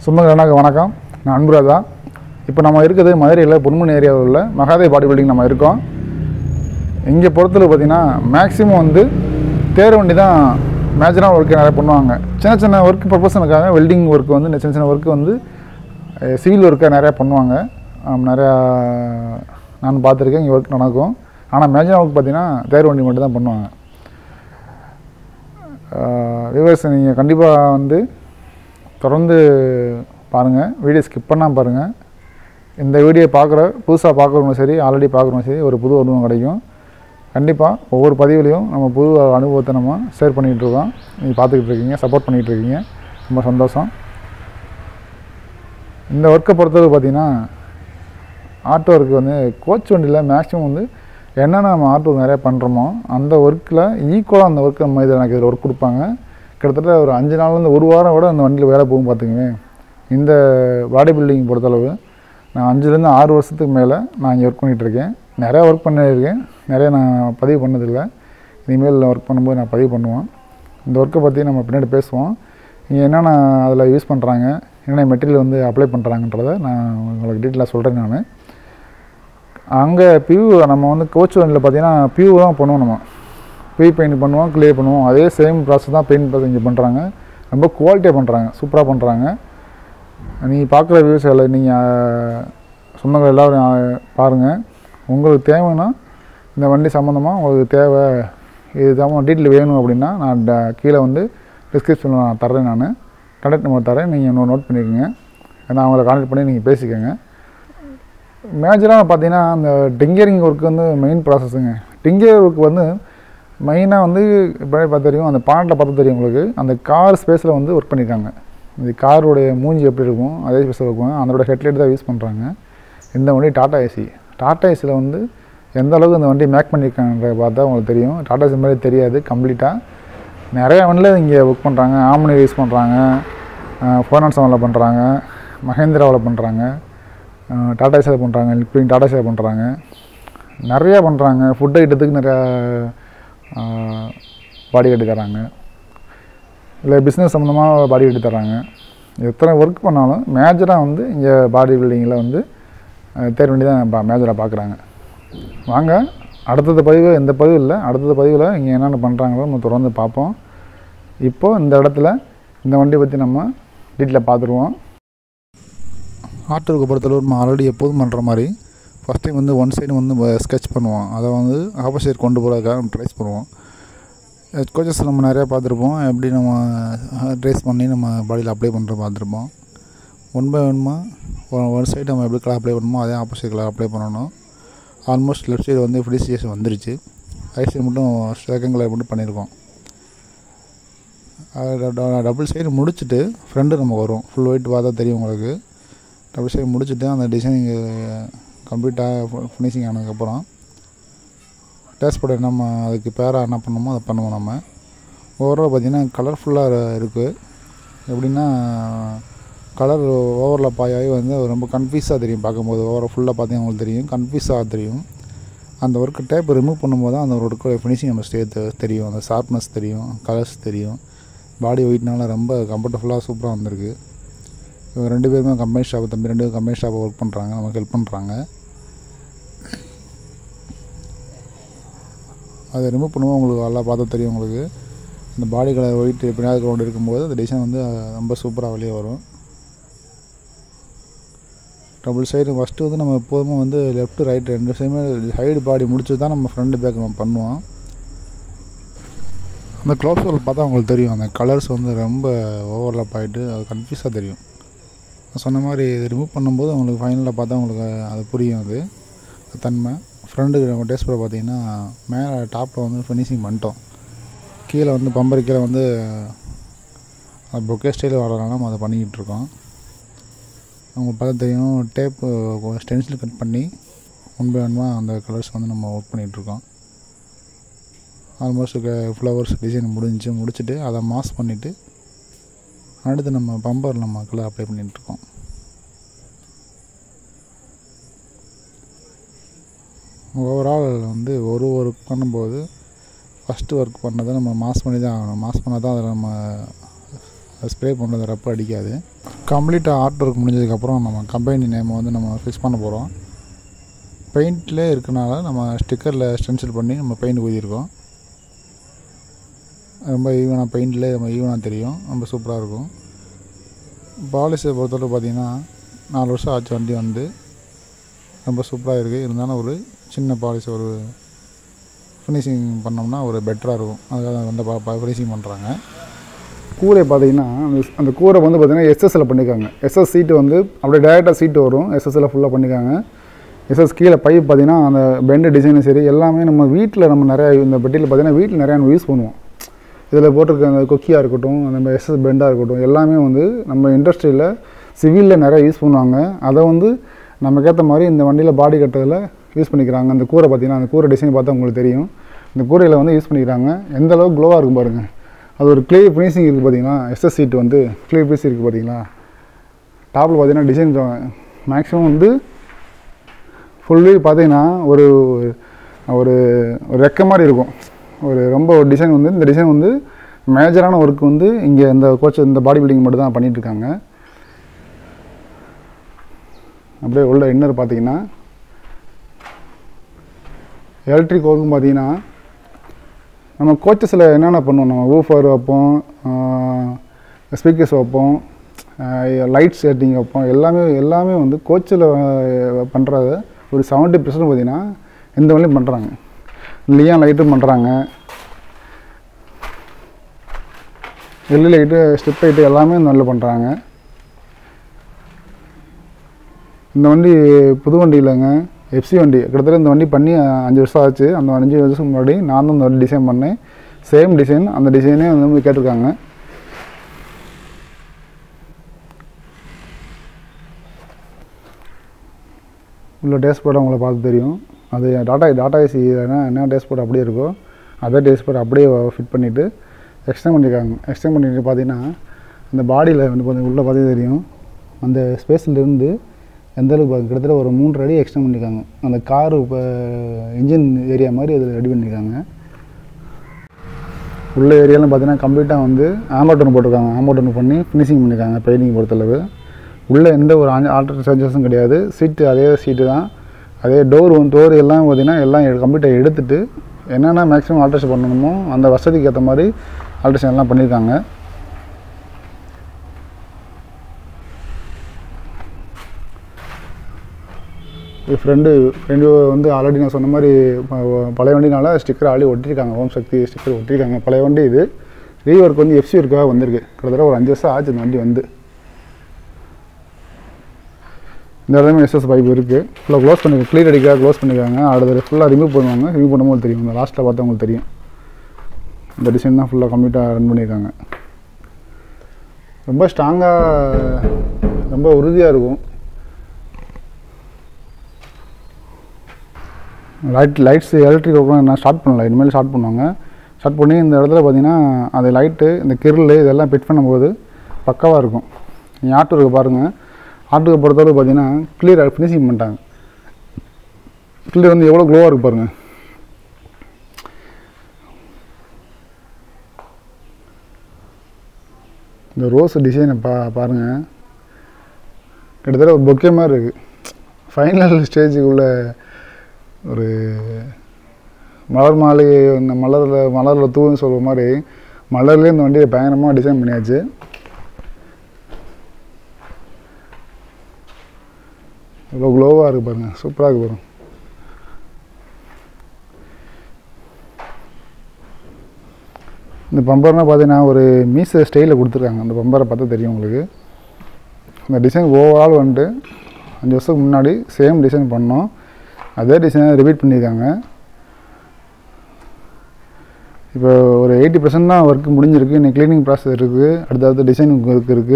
சொந்தங்களுக்கு வணக்கம் நான் அன்புராஜா இப்போ நம்ம இருக்கிறது மதுரையில் பொன்முன் ஏரியாவில் உள்ள மகாதேவ் பாடி பில்டிங் நம்ம இருக்கோம் இங்கே பொறுத்தளவு பார்த்தீங்கன்னா மேக்ஸிமம் வந்து தேர் வண்டி தான் மேஜரான ஒர்க்கு நிறைய பண்ணுவாங்க சின்ன சின்ன ஒர்க் பர்பஸனுக்காக வெல்டிங் ஒர்க் வந்து சின்ன சின்ன ஒர்க்கு வந்து சிவில் ஒர்க்கை நிறையா பண்ணுவாங்க ஆம், நிறையா நான் பார்த்துருக்கேன் இங்கே ஒர்க் நடக்கும் ஆனால் மேஜரான ஒர்க் பார்த்தீங்கன்னா தேர் வண்டி மட்டும் தான் பண்ணுவாங்க விவர்ஸ் நீங்கள் கண்டிப்பாக வந்து தொடர்ந்து பாருங்கள் வீடியோ ஸ்கிப் பண்ணாமல் பாருங்கள் இந்த வீடியோ பார்க்குற புதுசாக பார்க்குறவங்களும் சரி ஆல்ரெடி பார்க்குறவங்களும் சரி ஒரு புது அனுபவம் கிடைக்கும் கண்டிப்பாக ஒவ்வொரு பதிவுலையும் நம்ம புது அனுபவத்தை நம்ம ஷேர் பண்ணிகிட்டு இருக்கோம் நீங்கள் பார்த்துக்கிட்டு இருக்கீங்க சப்போர்ட் பண்ணிகிட்டு இருக்கீங்க ரொம்ப சந்தோஷம் இந்த ஒர்க்கை பொறுத்தவரை பார்த்தீங்கன்னா ஆட்டோ ஒர்க்கு வந்து கோச் வண்டியில் மேக்ஸிமம் வந்து என்னென்ன நம்ம ஆட்டோ நிறையா பண்ணுறோமோ அந்த ஒர்க்கில் ஈக்குவலாக அந்த ஒர்க்கு நம்ம இதில் எனக்கு இதில் ஒர்க் கொடுப்பாங்க கிட்டத்தட்ட ஒரு அஞ்சு நாள்லேருந்து ஒரு வாரம் விட அந்த வண்டியில் வேலை போகும் பார்த்துக்குங்க இந்த பாடி பில்டிங் பொறுத்தளவு நான் அஞ்சுலேருந்து ஆறு வருஷத்துக்கு மேலே நான் இங்கே ஒர்க் பண்ணிகிட்ருக்கேன் நிறையா ஒர்க் பண்ணியிருக்கேன் நிறைய நான் பதிவு பண்ணதில்லை இனிமேல் ஒர்க் பண்ணும்போது நான் பதிவு பண்ணுவேன் இந்த ஒர்க்கை பற்றி நம்ம பின்னாடி பேசுவோம் இங்கே என்னென்ன அதில் யூஸ் பண்ணுறாங்க என்னென்ன மெட்டீரியல் வந்து அப்ளை பண்ணுறாங்கன்றதை நான் உங்களுக்கு டீட்டெயிலாக சொல்கிறேன் நான் அங்கே பியூ நம்ம வந்து கோச் வண்டியில் பார்த்தீங்கன்னா பியூ தான் பண்ணுவோம் நம்ம பியூ பெயிண்ட் பண்ணுவோம் கிளியர் பண்ணுவோம் அதே சேம் ப்ராசஸ் தான் பெயிண்ட் பார்த்து இங்கே பண்ணுறாங்க ரொம்ப குவாலிட்டியாக பண்ணுறாங்க சூப்பராக பண்ணுறாங்க நீங்கள் பார்க்குற வியூஸ் எல்லாம் நீங்கள் சொந்தங்கள் எல்லோரும் பாருங்கள் உங்களுக்கு தேவைன்னா இந்த வண்டி சம்மந்தமாக உங்களுக்கு தேவை இது சம்மந்தம் டீட்டெயில் வேணும் அப்படின்னா நான் ட- கீழே வந்து டிஸ்கிரிப்ஷனில் நான் தர்றேன் நான் கான்டாக்ட் நம்பர் தரேன் நீங்கள் இன்னொரு நோட் பண்ணிக்கோங்க நான் அவங்கள கான்டாக்ட் பண்ணி நீங்கள் பேசிக்கோங்க மேஜராக பார்த்தீங்கன்னா அந்த டிங்கரிங் ஒர்க் வந்து மெயின் ப்ராசஸுங்க டிங்கர் ஒர்க் வந்து மெயினாக வந்து இப்போ பார்த்து தெரியும் அந்த பாண்டில் பார்த்து தெரியும் உங்களுக்கு அந்த கார் ஸ்பேஸில் வந்து ஒர்க் பண்ணியிருக்காங்க இந்த காரோடைய மூஞ்சி எப்படி இருக்கும் அதே ஸ்பேஸில் இருக்கும் அதோட ஹெட்லைட் தான் யூஸ் பண்ணுறாங்க இந்த வண்டி டாடா ஏசி டாடா ஏசியில் வந்து எந்த அளவுக்கு இந்த வண்டி மேக் பண்ணியிருக்காங்கன்ற பார்த்தா உங்களுக்கு தெரியும் டாடா ஏசி மாதிரி தெரியாது கம்ப்ளீட்டாக நிறைய வண்டியில் இங்கே ஒர்க் பண்ணுறாங்க ஆம்னி யூஸ் பண்ணுறாங்க ஃபோனான் செவனில் பண்ணுறாங்க மஹேந்திராவில் பண்ணுறாங்க டாடா ஏசியில் பண்ணுறாங்க லிப்பிங் டாடா ஏசியில் பண்ணுறாங்க நிறையா பண்ணுறாங்க ஃபுட் ஐட்டத்துக்கு நிறையா பாடி கட்டி தராங்க இல்லை பிஸ்னஸ் சம்மந்தமாக பாடி கட்டி தராங்க எத்தனை ஒர்க் பண்ணாலும் மேஜராக வந்து இங்கே பாடி பில்டிங்கில் வந்து அஹ், தேர் வண்டி தான் மேஜராக பார்க்குறாங்க வாங்க அடுத்தது பதிவு எந்த பதிவு இல்லை அடுத்தது பதிவில் இங்கே என்னென்ன பண்ணுறாங்களோ நம்ம தொடர்ந்து பார்ப்போம் இப்போது இந்த இடத்துல இந்த வண்டியை பற்றி நம்ம டீட்டெயிலாக பார்த்துருவோம் ஆட்டோவுக்கு பொறுத்தளவு நம்ம ஆல்ரெடி எப்போதும் பண்ணுற மாதிரி ஃபஸ்ட் டைம் வந்து ஒன் சைடு வந்து ஸ்கெட்ச் பண்ணுவோம் அதை வந்து ஆப்போசிட் கொண்டு போகிறதுக்காக நம்ம ட்ரைஸ் பண்ணுவோம் கோச்சஸ் நம்ம நிறையா பார்த்துருப்போம் எப்படி நம்ம ட்ரேஸ் பண்ணி நம்ம பாடியில் அப்ளை பண்ணுற பார்த்துருப்போம் ஒன் பை ஒன்மா ஒன் சைடு நம்ம எப்படி கலர் அப்ளை பண்ணணுமோ அதே ஆப்போசிட் கலர் அப்ளை பண்ணணும் ஆல்மோஸ்ட் லெஃப்ட் சைடு வந்து ஃபினிஷேஷன் வந்துருச்சு ரைட் சைடு மட்டும் செகண்ட் கலர் மட்டும் பண்ணியிருக்கோம் டபுள் சைடு முடிச்சுட்டு ஃப்ரண்ட்டு நமக்கு வரும் ஃபுல் ஒயிட் பார்த்தா தெரியும் உங்களுக்கு டபுள் சைடு முடிச்சுட்டு அந்த டிசைனிங் கம்ப்ளீட்டாக ஃபினிஷிங் ஆனதுக்கப்புறம் டேஷ்போர்டு நம்ம அதுக்கு பேராக என்ன பண்ணணுமோ அதை பண்ணுவோம் நம்ம ஓவரால் பார்த்திங்கன்னா கலர்ஃபுல்லாக இருக்குது எப்படின்னா கலர் ஓவரில் பாயாகி வந்து ரொம்ப கன்ஃபியூஸாக தெரியும் பார்க்கும்போது ஓவரால் ஃபுல்லாக பார்த்தீங்கன்னா உங்களுக்கு தெரியும் கன்ஃபியூஸாக தெரியும் அந்த ஒர்க்கு டேப் ரிமூவ் பண்ணும்போது தான் அந்த ஒர்க்கோட ஃபினிஷிங் நம்ம ஸ்டே தெரியும் அந்த ஷார்ப்னஸ் தெரியும் கலர்ஸ் தெரியும் பாடி வெயிட்னால ரொம்ப கம்ஃபர்டபுளாக சூப்பராக வந்திருக்கு இவங்க ரெண்டு பேருமே கம்பெனி ஸ்டாஃப் தம்பி ரெண்டு பேரும் கம்பெனி ஸ்டாஃப் ஒர்க் பண்ணுறாங்க நமக்கு ஹெல்ப் பண்ணுறாங்க அதை ரிமூவ் பண்ணும்போது உங்களுக்கு நல்லா பார்த்தா தெரியும் உங்களுக்கு இந்த பாடி கலர் ஒயிட் பின்னாடி கிரவுண்ட் இருக்கும்போது அந்த டிசைன் வந்து ரொம்ப சூப்பராக வெளியே வரும் டபுள் சைடு ஃபஸ்ட்டு வந்து நம்ம எப்போதுமே வந்து லெஃப்ட் ரைட் ரெண்டு சைடுமே சைடு பாடி முடிச்சு தான் நம்ம ஃப்ரண்ட் பேக் நம்ம பண்ணுவோம் அந்த க்ளோஸ் ஒர்க் பார்த்தா உங்களுக்கு தெரியும் அந்த கலர்ஸ் வந்து ரொம்ப ஓவர்லாப் ஆகிட்டு அது கன்ஃபியூஸாக தெரியும் நான் சொன்ன மாதிரி இது ரிமூவ் பண்ணும்போது உங்களுக்கு ஃபைனலில் பார்த்தா உங்களுக்கு அது புரியும் அது தன்மை ஃப்ரண்ட்டுக்கு நம்ம டேஸ்ட் பண்ண பார்த்தீங்கன்னா மேலே டாப்பில் வந்து ஃபினிஷிங் பண்ணிட்டோம் கீழே வந்து பம்பர் கீழே வந்து பொக்கே ஸ்டைல் வரனால நம்ம அதை பண்ணிக்கிட்டு இருக்கோம் உங்களுக்கு பார்த்தா தெரியும் டேப்பு ஸ்டென்சில் கட் பண்ணி ஒன் பை ஒன்மாக அந்த கலர்ஸ் வந்து நம்ம ஒர்க் பண்ணிகிட்ருக்கோம் ஆல்மோஸ்ட் ஃப்ளவர்ஸ் டிசைன் முடிஞ்சிச்சு முடிச்சுட்டு அதை மாஸ் பண்ணிவிட்டு அடுத்து நம்ம பம்பர் நம்ம கலர் அப்ளை பண்ணிகிட்ருக்கோம் ஓவரால் வந்து ஒரு ஒர்க் பண்ணும்போது ஃபஸ்ட்டு ஒர்க் பண்ணதை நம்ம மாஸ் பண்ணி தான் ஆகணும் மாஸ் பண்ணால் தான் அதில் நம்ம ஸ்ப்ரே பண்ணுறது ரப்பு அடிக்காது கம்ப்ளீட்டாக ஆர்ட் ஒர்க் முடிஞ்சதுக்கப்புறம் நம்ம கம்பெனி நேமை வந்து நம்ம ஃபிக்ஸ் பண்ண போகிறோம் பெயிண்ட்லேயே இருக்கனால நம்ம ஸ்டிக்கரில் ஸ்டென்சில் பண்ணி நம்ம பெயிண்ட் ஊதியிருக்கோம் ரொம்ப ஈவனாக பெயிண்ட்லேயே நம்ம ஈவனாக தெரியும் ரொம்ப சூப்பராக இருக்கும் பாலிஷை பொறுத்தவரை பார்த்தீங்கன்னா நாலு வருஷம் ஆச்சு வண்டி வந்து ரொம்ப சூப்பராக இருக்குது இருந்தாலும் ஒரு சின்ன பாலிஷ் ஒரு ஃபினிஷிங் பண்ணோம்னா ஒரு பெட்டராக இருக்கும் அதுக்காக வந்து பா ஃபினிஷிங் பண்ணுறாங்க கூரை பார்த்தீங்கன்னா அந்த- அந்த கூரை வந்து பார்த்தீங்கன்னா எஸ்எஸ்ல பண்ணியிருக்காங்க எஸ்எஸ் சீட்டு வந்து அப்படியே டேரெக்டாக சீட்டு வரும் எஸ்எஸ்ல ஃபுல்லாக பண்ணியிருக்காங்க எஸ்எஸ் கீழே பைப் பார்த்தீங்கன்னா அந்த பெண்டு டிசைனும் சரி எல்லாமே நம்ம வீட்டில் நம்ம நிறையா இந்த பெட்டியில் பார்த்தீங்கன்னா வீட்டில் நிறையா நம்ம யூஸ் பண்ணுவோம் இதில் போட்டிருக்க அந்த கொக்கியாக இருக்கட்டும் அந்த எஸ்எஸ் பெண்டாக இருக்கட்டும் எல்லாமே வந்து நம்ம இண்டஸ்ட்ரியில் சிவிலில் நிறையா யூஸ் பண்ணுவாங்க அதை வந்து நமக்கேற்ற மாதிரி இந்த வண்டியில் பாடி கட்டுறதுல யூஸ் பண்ணிக்கிறாங்க அந்த கூரை பார்த்தீங்கன்னா அந்த கூரை டிசைன் பார்த்தா உங்களுக்கு தெரியும் இந்த கூரையில் வந்து யூஸ் பண்ணிக்கிறாங்க எந்த அளவுக்கு க்ளோவாக இருக்கும் பாருங்கள் அது ஒரு க்ளே ஃபினிஷிங் இருக்குது பார்த்தீங்களா எஸ்எஸ் சீட் வந்து க்ளே பீஸ் இருக்குது பார்த்தீங்களா டாப்பில் பார்த்தீங்கன்னா டிசைன் மேக்ஸிமம் வந்து ஃபுல்லி பார்த்தீங்கன்னா ஒரு ஒரு ஒரு ரெக்க மாதிரி இருக்கும் ஒரு ரொம்ப ஒரு டிசைன் வந்து இந்த டிசைன் வந்து மேஜரான ஒர்க் வந்து இங்கே இந்த கோச் இந்த பாடி பில்டிங் மட்டும் தான் பண்ணிட்டு இருக்காங்க அப்படியே உள்ள இன்னர் பார்த்தீங்கன்னா எலக்ட்ரிக் ஒர்க்கும் பார்த்தீங்கன்னா நம்ம கோச்சஸில் என்னென்ன பண்ணுவோம் நம்ம ஊஃபர் வைப்போம் ஸ்பீக்கர்ஸ் வைப்போம் லைட் செட்டிங் வைப்போம் எல்லாமே எல்லாமே வந்து கோச்சில் பண்ணுறத ஒரு செவன்ட்டி பர்சன்ட் பார்த்தீங்கன்னா இந்த வழியும் பண்ணுறாங்க லியான் லைட்டும் பண்ணுறாங்க எல்லி லைட்டு ஸ்டெப் லைட்டு எல்லாமே இந்த வண்டியில் பண்ணுறாங்க இந்த வண்டி புது வண்டி இல்லைங்க எஃப்சி வண்டி கிட்டத்தட்ட இந்த வண்டி பண்ணி அஹ், அஞ்சு வருஷம் ஆச்சு அந்த அஞ்சு வருஷம் முன்னாடி நான் தான் இந்த வண்டி டிசைன் பண்ணேன் சேம் டிசைன் அந்த டிசைனே வந்து கேட்டிருக்காங்க உள்ள டேஸ்போர்ட் உங்களை பார்த்து தெரியும் அது டாடா டாடா ஏசி என்ன டேஸ்போர்ட் அப்படியே இருக்கோ அதே டேஸ்போர்ட் அப்படியே ஃபிட் பண்ணிவிட்டு எக்ஸ்டெண்ட் பண்ணியிருக்காங்க எக்ஸ்டெண்ட் பண்ணிட்டு பார்த்தீங்கன்னா அந்த பாடியில் வந்து பார்த்தீங்க உள்ளே பார்த்தே தெரியும் அந்த ஸ்பேஸ்லேருந்து எந்த அளவுக்கு பாருங்க, கிட்டத்தட்ட ஒரு மூன்று அடி எக்ஸ்டெண்ட் பண்ணியிருக்காங்க அந்த காரு இப்போ இன்ஜின் ஏரியா மாதிரி அதில் ரெடி பண்ணியிருக்காங்க உள்ள ஏரியாலாம் பார்த்தீங்கன்னா கம்ப்ளீட்டாக வந்து ஆம்பர்டன் போட்டிருக்காங்க ஆம்பர்டன் பண்ணி ஃபினிஷிங் பண்ணியிருக்காங்க பெயிண்டிங் பொறுத்தளவு உள்ளே எந்த ஒரு ஆல்டர் சேஞ்சஸும் கிடையாது சீட்டு அதே சீட்டு தான் அதே டோர் வந்து டோர் எல்லாம் பார்த்தீங்கன்னா எல்லாம் கம்ப்ளீட்டாக எடுத்துட்டு என்னென்ன மேக்ஸிமம் ஆல்ட்ரேஷன் பண்ணணுமோ அந்த வசதிக்கு ஏற்ற மாதிரி ஆல்ட்ரேஷன் எல்லாம் பண்ணியிருக்காங்க இது ஃப்ரெண்டு ஃப்ரெண்டு வந்து ஆல்ரெடி நான் சொன்ன மாதிரி ப- பழைய வண்டினால ஸ்டிக்கர் ஆல்ரெடி ஒட்டியிருக்காங்க ஓம் சக்தி ஸ்டிக்கர் ஒட்டியிருக்காங்க பழைய வண்டி இது ரீஒர்க் வந்து எஃப்சி ஒர்க்காக வந்திருக்கு கிட்டத்தட்ட ஒரு அஞ்சு வருஷம் ஆச்சு இந்த வண்டி வந்து இந்த இடத்துல எஸ்எஸ் பைப் இருக்குது ஃபுல்லாக க்ளோஸ் பண்ணி க்ளீன் அடிக்காக க்ளோஸ் பண்ணியிருக்காங்க அடுத்தது ஃபுல்லாக ரிமூவ் பண்ணுவாங்க ரிமூவ் பண்ணும்போது தெரியும் இந்த லாஸ்ட்டில் பார்த்தவங்களுக்கு தெரியும் இந்த டிசைன் தான் ஃபுல்லாக கம்ப்ளீட்டாக ரன் பண்ணியிருக்காங்க ரொம்ப ஸ்ட்ராங்காக ரொம்ப உறுதியாக இருக்கும் லைட் லைட்ஸ் எலக்ட்ரிக் ஒர்க்லாம் நான் ஸ்டார்ட் பண்ணல இனிமேல் ஸ்டார்ட் பண்ணுவாங்க ஸ்டார்ட் பண்ணி இந்த இடத்துல பார்த்தீங்கன்னா அது லைட்டு இந்த கிரில் இதெல்லாம் ஃபிட் பண்ணும்போது பக்காவாக இருக்கும் நீங்கள் ஆட்டோருக்கு பாருங்கள் ஆட்டோவை பொறுத்தளவு பார்த்தீங்கன்னா கிளியர் ஃபினிஷிங் பண்ணிட்டாங்க கிளியர் வந்து எவ்வளோ க்ளோவாக இருக்கு பாருங்கள் இந்த ரோஸ் டிசைனை பா பாருங்கள் கிட்டத்தட்ட ஒரு பொக்கே மாதிரி இருக்குது ஃபைனல் ஸ்டேஜுக்குள்ள ஒரு மலர் மாளிகை இந்த மலரில் மலரில் தூன்னு சொல்கிற மாதிரி மலர்லேயே இந்த வண்டியை பயங்கரமாக டிசைன் பண்ணியாச்சு இவ்வளோ க்ளோவாக இருக்குது பாருங்கள் சூப்பராக இருக்குது பாருங்க இந்த பம்பர்னால் பார்த்தீங்கன்னா ஒரு மீச ஸ்டைலில் கொடுத்துருக்காங்க அந்த பம்பரை பார்த்தா தெரியும் உங்களுக்கு இந்த டிசைன் ஓவரால் வந்துட்டு அஞ்சு வருஷத்துக்கு முன்னாடி சேம் டிசைன் பண்ணோம் அதே டிசைனை ரிப்பீட் பண்ணியிருக்காங்க இப்போ ஒரு எயிட்டி பர்சன்ட் தான் ஒர்க் முடிஞ்சிருக்கு இன்னைக்கு க்ளீனிங் ப்ராசஸ் இருக்குது அடுத்தடுத்த டிசைன் ஒர்க் இருக்குது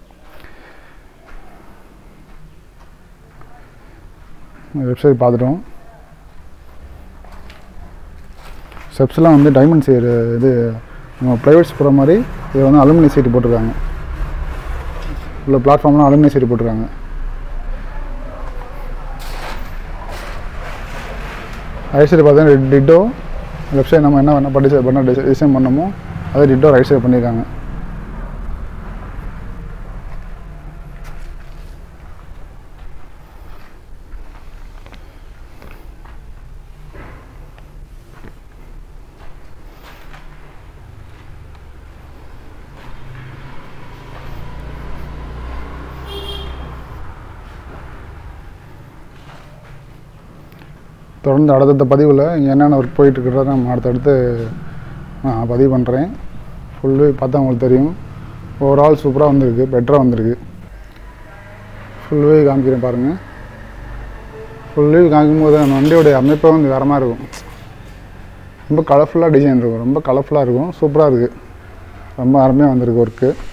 வெப்சைட் பார்த்துட்டோம் ஸ்டெப்ஸ்லாம் வந்து டைமண்ட் சைடு இது நம்ம ப்ரைவேட்ஸ் போகிற மாதிரி இதை வந்து அலுமினிய சீட்டு போட்டிருக்காங்க உள்ள பிளாட்ஃபார்ம்லாம் அலுமினிய சீட்டு போட்டிருக்காங்க ரைட் சைடு பார்த்தீங்கன்னா டிட்டோ லெஃப்ட் சைடு நம்ம என்ன வேணால் பட்டி பண்ண டிசைன் பண்ணமோ அதே டிட்டோ ரைட் சைடு பண்ணியிருக்காங்க தொடர்ந்து அடுத்தடுத்த பதிவில் என்னென்ன ஒர்க் போயிட்டுருக்கிறத நம்ம அடுத்தடுத்து நான் பதிவு பண்ணுறேன் ஃபுல்லு பார்த்தா உங்களுக்கு தெரியும் ஓவரால் சூப்பராக வந்திருக்கு பெட்டராக வந்திருக்கு ஃபுல் வியூ காமிக்கிறேன் பாருங்கள் ஃபுல் வியூ காமிக்கும்போது அந்த வண்டியோடைய அமைப்பே வந்து வேற மாதிரி இருக்கும் ரொம்ப கலர்ஃபுல்லாக டிசைன் இருக்கும் ரொம்ப கலர்ஃபுல்லாக இருக்கும் சூப்பராக இருக்குது ரொம்ப அருமையாக வந்திருக்கு ஒர்க்கு